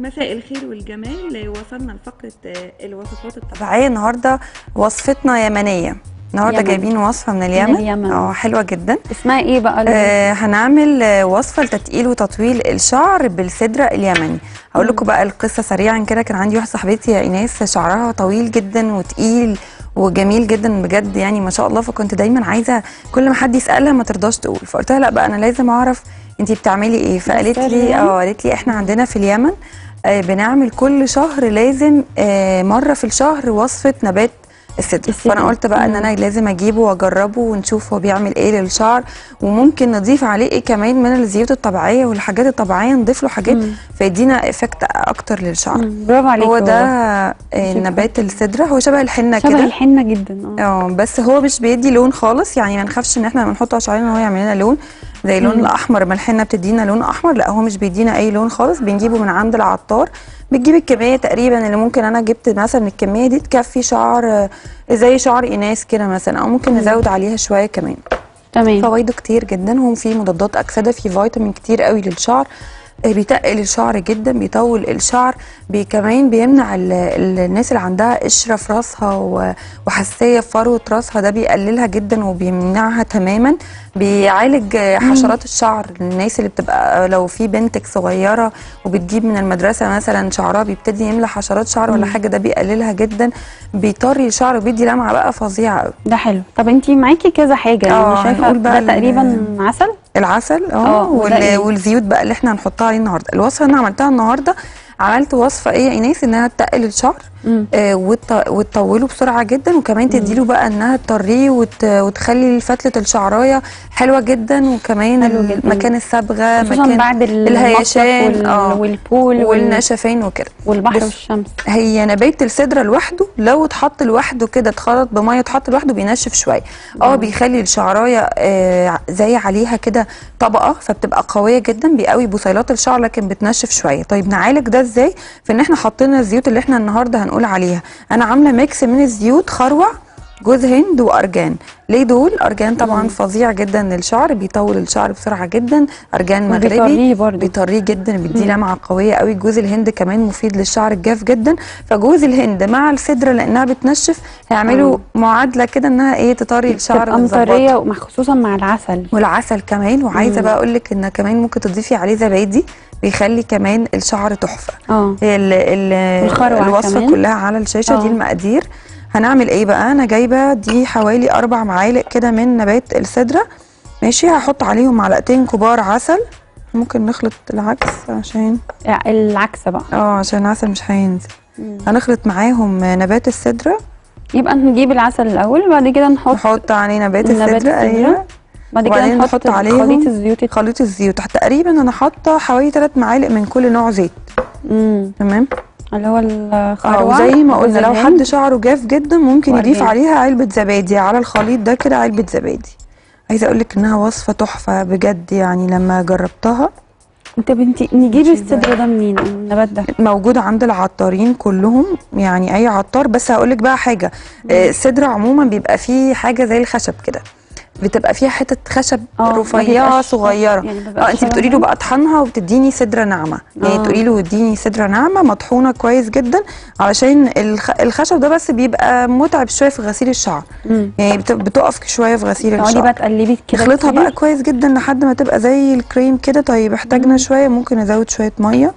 مساء الخير والجمال وصلنا لفقرة آه، الوصفات الطبيعية طبيعية النهارده وصفتنا يمنية النهارده يمن. جايبين وصفة من اليمن اليمن. اه حلوة جدا اسمها ايه بقى آه هنعمل آه، وصفة لتتقيل وتطويل الشعر بالسدرة اليمني هقول لكم بقى القصة سريعا كده كان عندي واحدة صاحبتي يا ايناس شعرها طويل جدا وتقيل وجميل جدا بجد يعني ما شاء الله فكنت دايما عايزه كل ما حد يسالها ما ترضاش تقول فقلت لها لا بقى انا لازم اعرف انتي بتعملي ايه فقالت سر لي يعني؟ اه قالت لي احنا عندنا في اليمن آه بنعمل كل شهر لازم آه مره في الشهر وصفه نبات السدر السدر. فانا قلت بقى ان انا لازم اجيبه واجربه ونشوف هو بيعمل ايه للشعر وممكن نضيف عليه ايه كمان من الزيوت الطبيعيه والحاجات الطبيعيه نضيف له حاجات فيدينا افكت اكتر للشعر مم، برافو عليكي هو ده والله. آه، نبات السدره هو شبه الحنه شبه كده الحنه جدا اه اه بس هو مش بيدي لون خالص يعني ما نخافش ان احنا بنحطه على شعرنا ان هو يعمل لنا لون زي اللون الاحمر ما الحنه بتدينا لون احمر لا هو مش بيدينا اي لون خالص بنجيبه من عند العطار بتجيب الكميه تقريبا اللي ممكن انا جبت مثلا الكميه دي تكفي شعر آه، زي شعر ايناس كده مثلا او ممكن نزود عليها شويه كمان تمام فوائده كتير جدا هم فيه مضادات اكسده فيه فيتامين كتير قوي للشعر آه، بيتقل الشعر جدا بيطول الشعر بي كمان بيمنع ال- ال- الناس اللي عندها قشره في راسها و- وحساسيه في فروه راسها ده بيقللها جدا وبيمنعها تماما بيعالج آه، حشرات الشعر الناس اللي بتبقى لو في بنتك صغيره وبتجيب من المدرسه مثلا شعرها بيبتدي يملى حشرات شعر ولا حاجه ده بيقللها جدا بيطري الشعر وبيدي لمعه بقى فظيعه قوي ده حلو طب انتي معاكي كذا حاجه اه، يعني شايفه هنقول بقى ده ال- تقريبا عسل العسل اه، اه وده وال- ايه؟ والزيوت بقى اللي احنا هنحطها عليه النهارده الوصفه اللي انا عملتها النهارده عملت وصفه ايه يا ايناس انها تقل الشعر مم. آه وت- وتطوله بسرعه جدا وكمان تديله بقى انها تطريه وت... وتخلي فتله الشعرايه حلوه جدا وكمان حلو جدا. مكان الصبغه خصوصا مكان بعد المصيف الهيشان وال... اه والبول وال... والنشفين وكده والبحر بص، والشمس هي نبات السدره لوحده لو اتحط لوحده كده اتخلط بميه اتحط لوحده بينشف شويه اه بيخلي الشعرايه آه زي عليها كده طبقه فبتبقى قويه جدا بيقوي بصيلات الشعر لكن بتنشف شويه طيب نعالج ده ازاي في ان احنا حطينا الزيوت اللي احنا النهارده هنقول عليها انا عامله ميكس من الزيوت خروع جوز هند وارجان ليه دول ارجان طبعا فظيع جدا للشعر بيطول الشعر بسرعه جدا ارجان مغربي وبيطريه برضه. بيطريه جدا بيديه لمعه قويه قوي جوز الهند كمان مفيد للشعر الجاف جدا فجوز الهند مع السدره لانها بتنشف هيعملوا معادله كده انها ايه تطري الشعر تبقى وتظبطه. مطريه ومع- خصوصا مع العسل والعسل كمان وعايزه بقى اقول لك ان كمان ممكن تضيفي عليه زبادي بيخلي كمان الشعر تحفه اه هي ال ال والخروع الوصفه كمان. كلها على الشاشه دي اه. المقادير هنعمل ايه بقى انا جايبه دي حوالي اربع معالق كده من نبات السدره ماشي هحط عليهم معلقتين كبار عسل ممكن نخلط العكس عشان يعني العكس بقى اه عشان العسل مش هينزل هنخلط معاهم نبات السدره يبقى نجيب العسل الاول وبعد كده نحط نحط عليه نبات نبات السدره السدرة. ايوه بعد كده وبعدين نحط نحط عليهم خليط الزيوت الت- خليط الزيوت تقريبا انا حاطه حوالي 3 معالق من كل نوع زيت مم. تمام اللي هو اه الخروع وزي ما جوز قلنا لو الهند. حد شعره جاف جدا ممكن يضيف وأرجان. عليها علبه زبادي على الخليط ده كده علبه زبادي عايزه اقول لك انها وصفه تحفه بجد يعني لما جربتها انت بنتي نجيب الصدر ده منين النبات ده موجوده عند العطارين كلهم يعني اي عطار بس هقول لك بقى حاجه آه، الصدر عموما بيبقى فيه حاجه زي الخشب كده بتبقى فيها حتت خشب اه، ما رفيعه بيبقاش- صغيره يعني ما بيبقاش اه انت بتقولي له شبهها؟ بقى اطحنها وبتديني صدره ناعمه يعني اه. تقولي له اديني صدره ناعمه مطحونه كويس جدا علشان الخ... الخشب ده بس بيبقى متعب شويه في غسيل الشعر مم. يعني بت... بتقف شويه في غسيل تقعدي الشعر بقى تقلبي كده نخلطها كتير. بقى كويس جدا لحد ما تبقى زي الكريم كده طيب احتاجنا شويه ممكن نزود شويه ميه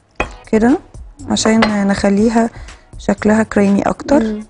كده عشان نخليها شكلها كريمي اكتر مم.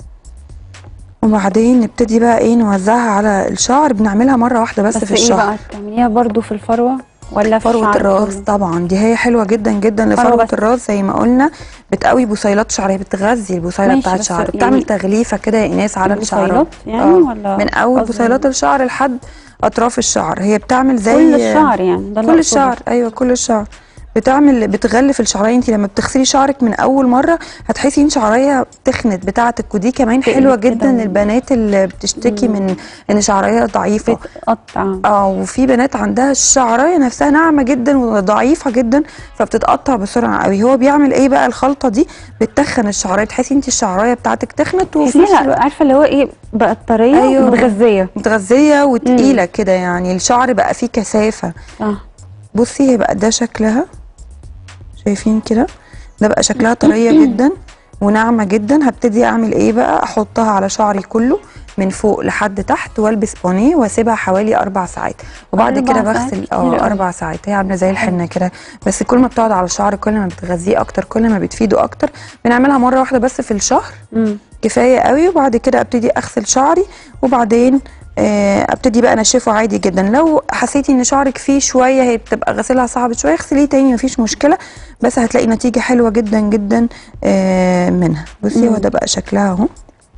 وبعدين نبتدي بقى ايه نوزعها على الشعر بنعملها مره واحده بس, بس في ايه الشهر بقى تعمليها برضو في الفروه ولا في فروه الشعر الراس كله؟ طبعا دي هي حلوه جدا جدا فروة لفروه بس. الراس زي ما قلنا بتقوي بصيلات شعريه بتغذي البصيله ماشي، بتاعت بس الشعر يعني بتعمل تغليفه كده يا ايناس على الشعر البصيلات يعني ولا من اول قصدي بصيلات الشعر لحد اطراف الشعر هي بتعمل زي كل الشعر يعني ده اللي كل أقصده. الشعر ايوه كل الشعر بتعمل بتغلف الشعريه انت لما بتغسلي شعرك من اول مره هتحسي ان شعريه تخنت بتاعتك ودي كمان تقلب حلوه كده جدا و- للبنات اللي بتشتكي من ان شعريه ضعيفه بتقطع اه وفي بنات عندها الشعرايه نفسها ناعمه جدا وضعيفه جدا فبتتقطع بسرعه قوي هو بيعمل ايه بقى الخلطه دي بتتخن الشعرايه تحسي انت الشعرايه بتاعتك تخنت وفي نفس تحسيها الوقت عارفه اللي هو ايه بقت طريه أيوه. متغذيه متغذيه وتقيله كده يعني الشعر بقى فيه كثافه اه بصي هي بقى ده شكلها شايفين كده ده بقى شكلها طريه جدا وناعمه جدا هبتدي اعمل ايه بقى احطها على شعري كله من فوق لحد تحت والبس بونيه واسيبها حوالي اربع ساعات وبعد أربع كده ساعات بغسل كتير اه أوي. اربع ساعات هي عامله زي الحنه كده بس كل ما بتقعد على الشعر كل ما بتغذيه اكتر كل ما بتفيده اكتر بنعملها مره واحده بس في الشهر مم. كفايه قوي وبعد كده ابتدي اغسل شعري وبعدين آه، ابتدي بقى انشفه عادي جدا لو حسيتي ان شعرك فيه شويه هي بتبقى غسلها صعب شويه اغسليه تاني مفيش مشكله بس هتلاقي نتيجه حلوه جدا جدا آه، منها بصي هو ده بقى شكلها اهو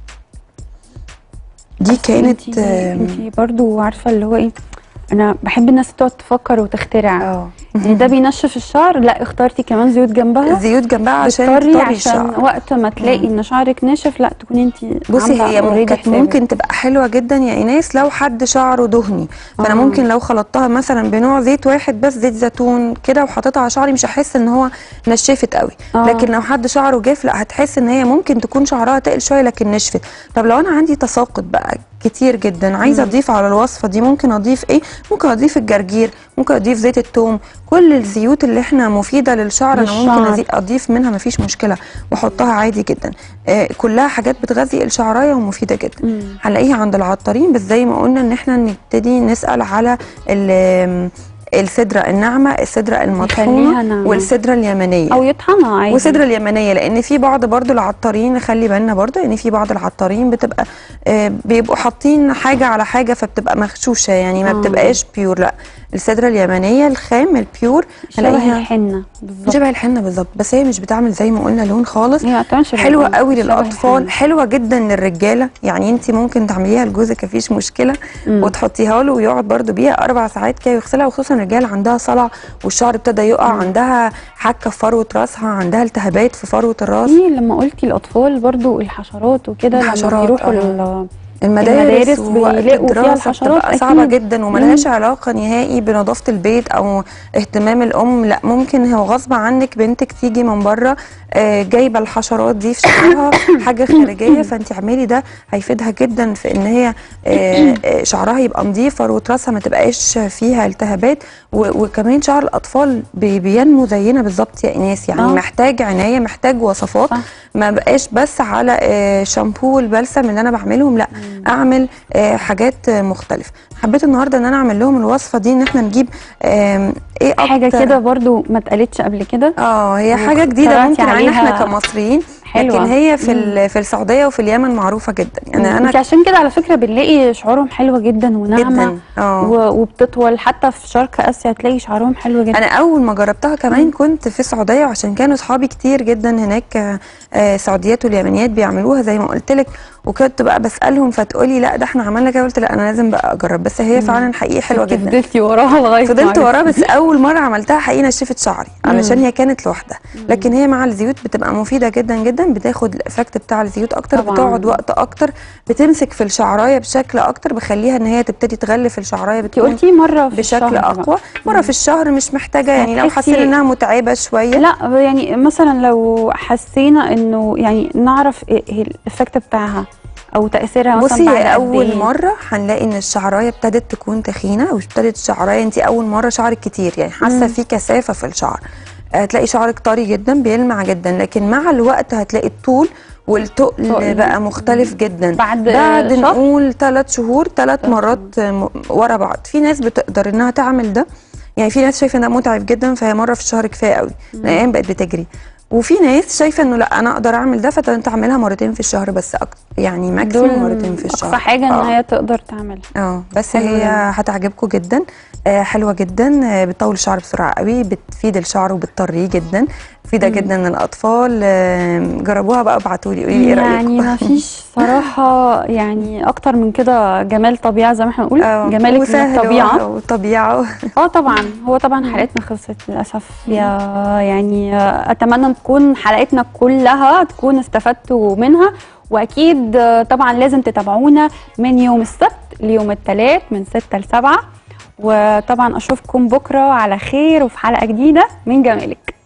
دي كانت انتي, آه، انتي برضو عارفه اللي هو ايه انا بحب الناس تقعد تفكر وتخترع اه يعني ده بينشف الشعر لا اخترتي كمان زيوت جنبها زيوت جنبها عشان بتضطري تطري عشان الشعر وقت ما تلاقي ان شعرك ناشف لا تكوني انتي بصي عاملة هي already كانت حسابك. ممكن تبقى حلوه جدا يا ايناس لو حد شعره دهني فانا آه. ممكن لو خلطتها مثلا بنوع زيت واحد بس زيت زيتون كده وحطيتها على شعري مش هحس ان هو نشفت قوي آه. لكن لو حد شعره جاف لا هتحس ان هي ممكن تكون شعرها تقل شويه لكن نشفت طب لو انا عندي تساقط بقى كتير جدا عايزه اضيف على الوصفه دي ممكن اضيف ايه ممكن اضيف الجرجير ممكن اضيف زيت الثوم كل الزيوت اللي احنا مفيده للشعر انا ممكن للشعر. أزي- اضيف منها مفيش مشكله واحطها عادي جدا آه كلها حاجات بتغذي الشعرايه ومفيده جدا مم. هنلاقيها عند العطارين بس زي ما قلنا ان احنا نبتدي نسال على ال- السدره الناعمه السدره نخليها المطحونه ناعمة. والسدره اليمنيه او يطحنها عادي والسدره اليمنيه لان في بعض برضو العطارين نخلي بالنا برضو ان في بعض العطارين بتبقى آه، بيبقوا حاطين حاجه على حاجه فبتبقى مغشوشه يعني ما آه. بتبقاش بيور لا السدره اليمنيه الخام البيور شبه هنلاقيها الحنه بالظبط شبه الحنه بالظبط بس هي مش بتعمل زي ما قلنا لون خالص هي ما بتعملش حلوه بالقلب، قوي شبه للاطفال الحنة. حلوه جدا للرجاله يعني انت ممكن تعمليها لجوزك مفيش مشكله مم. وتحطيها له ويقعد برده بيها اربع ساعات كده ويغسلها وخصوصا الرجاله عندها صلع والشعر ابتدى يقع عندها حكه في فروه راسها عندها التهابات في فروه الراس في لما قلتي الاطفال برضو الحشرات وكده لما الحشرات، بيروحوا آه. ال- المدارس, المدارس ووقت بيلاقوا فيها الدراسة الحشرات بتبقى أكيد. صعبة جدا وملهاش علاقة نهائي بنظافة البيت أو اهتمام الأم لا ممكن هو غصب عنك بنتك تيجي من بره آه، جايبة الحشرات دي في شعرها حاجة خارجية فأنت اعملي ده هيفيدها جدا في إن هي آه، آه، شعرها يبقى نظيف فروة راسها ما تبقاش فيها التهابات و- وكمان شعر الأطفال بي- بينمو زينا بالظبط يا إناس يعني آه. محتاج عناية محتاج وصفات صح. ما بقاش بس على آه، شامبو والبلسم اللي انا بعملهم لا اعمل آه، حاجات آه، مختلفه حبيت النهارده ان انا اعمل لهم الوصفه دي ان احنا نجيب آم، ايه اكتر حاجه كده برضو ما اتقالتش قبل كده اه هي حاجه واخترعتي جديده ممكن علينا احنا عليها كمصريين حلوة. لكن هي في ال- في السعوديه وفي اليمن معروفه جدا يعني انت انا عشان كده على فكره بنلاقي شعورهم حلوه جدا وناعمه جدا اه و- وبتطول حتى في شرق اسيا هتلاقي شعرهم حلو جدا انا اول ما جربتها كمان كنت في السعوديه وعشان كانوا اصحابي كتير جدا هناك آه، آه، سعوديات واليمنيات بيعملوها زي ما قلت لك وكنت بقى بسالهم فتقولي لا ده احنا عملنا كده قلت لا انا لازم بقى اجرب بس هي فعلا حقيقي حلوه انت جدا فضلتي وراها لغايه ما فضلت عرفتي. وراه بس اول مره عملتها حقيقي نشفت شعري علشان هي كانت لوحدها لكن هي مع الزيوت بتبقى مفيده جدا جدا بتاخد الافكت بتاع الزيوت اكتر طبعاً. بتقعد وقت اكتر بتمسك في الشعرايه بشكل اكتر بخليها ان هي تبتدي تغلف الشعرايه انت بتكون قلتي مره في بشكل الشهر بقى. اقوى مره في الشهر مش محتاجه يعني لو هتحسي- حسينا انها متعبه شويه لا يعني مثلا لو حسينا انه يعني نعرف ايه إيه الايفكت بتاعها او تاثيرها مثلا بصي بعد هي قد اول إيه؟ مره هنلاقي ان الشعرايه ابتدت تكون تخينه وابتدت الشعرايه انت اول مره شعرك كتير يعني حاسه في كثافه في الشعر هتلاقي شعرك طري جدا بيلمع جدا لكن مع الوقت هتلاقي الطول والتقل تقل. بقى مختلف جدا بعد بعد شهر؟ نقول ثلاث شهور ثلاث مرات م- ورا بعض في ناس بتقدر انها تعمل ده يعني في ناس شايفه انه متعب جدا فهي مره في الشهر كفايه قوي الايام بقت بتجري وفي ناس شايفه انه لا انا اقدر اعمل ده فتعملها مرتين في الشهر بس أكتر يعني ماكسيموم مرتين في الشهر اقصى حاجه ان آه. هي تقدر تعمل اه بس حلو هي جدا. هتعجبكم جدا آه حلوه جدا آه بتطول الشعر بسرعه قوي بتفيد الشعر وبتطريه جدا مفيده جدا للاطفال آه جربوها بقى ابعتوا لي قولي لي ايه رايكم يعني ما فيش صراحه يعني اكتر من كده جمال طبيعه زي ما احنا بنقول آه، جمالك من وسهل الطبيعه وطبيعه اه طبعا هو طبعا حلقتنا خلصت للاسف يا يعني اتمنى تكون حلقتنا كلها تكون استفدتوا منها واكيد طبعا لازم تتابعونا من يوم السبت ليوم الثلاث من 6 ل 7 وطبعا اشوفكم بكره على خير وفي حلقه جديده من جمالك